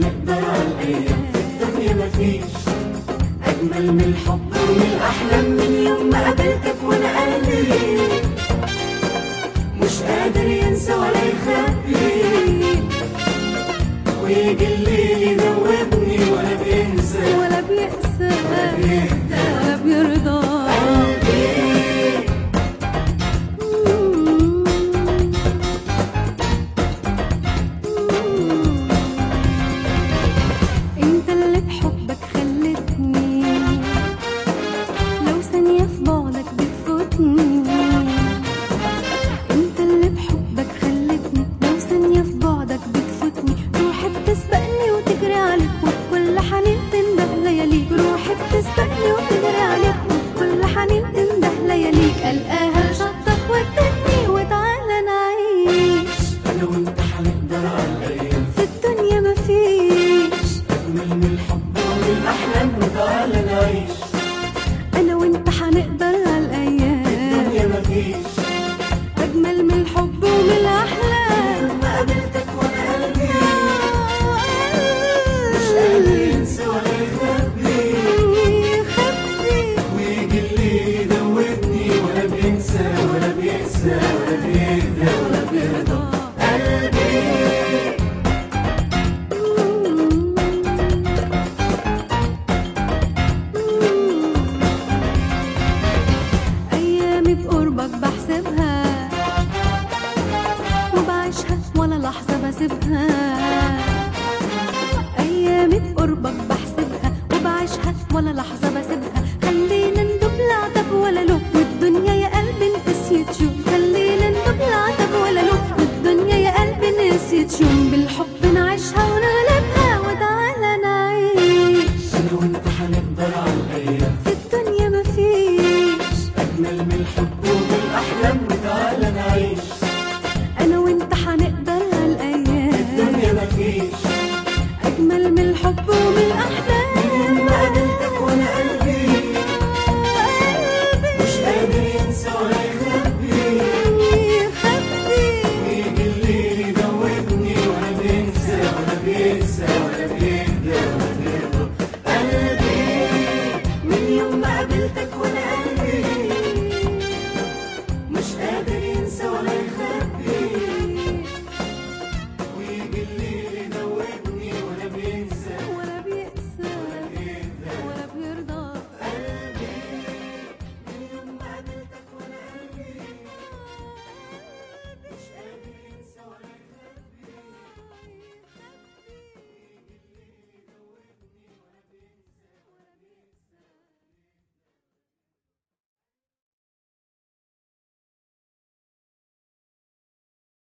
حنقدر على الأيام في الدنيا مفيش أجمل من الحب ومن الأحلام من يوم ما قابلتك وأنا قلبي مش قادر ينسى ولا يخبي ويجي الليل يدوبني ولا بينسى ولا بيأسى بيهدى ولا بيرضى قلبي انت اللي بحبك خلتني لو ثانية في بعدك بتفوتني انت اللي بحبك خلتني لو ثانية في بعدك بتفوتني روحي بتسبقني وتجري عليك وبكل حنين تنده لياليك روحي بتسبقني وتجري عليك وبكل حنين تنده لياليك القاها لشطك ودتني وتعالى نعيش أنا وأنت حنقدر على الأيام في الدنيا مفيش أجمل من الحب ومن الأحلام وتعالى نعيش انا وانت حنقدر على الايام الدنيا مفيش اجمل من الحب ومن الاحلام ما قابلتك وأنا قلبي مش قادر ينسى ولا يخبي يخبي ويجي اللي يدوبني ولا بينسى ولا بينسى ولا بيهدى ولا بيرضى قلبي ايامي بقربك بحسبها وبعيشها ولا لحظه بسيبها ايامي بقربك بحسبها وبعيشها ولا لحظه بسيبها خلينا ندوب العتب ولا لو والدنيا يا قلبي نسيت شو خلينا ندوب العتب ولا لو والدنيا يا قلبي نسيت شو بالحب نعيشها ونغلبها وتعالى نعيش أنا وأنت حنقدر على الأيام في الدنيا مفيش أجمل من الحب ومن الأحلام وتعالى نعيش انا وانت حنقدر على الايام الدنيا مفيش اجمل من الحب ومن الاحلام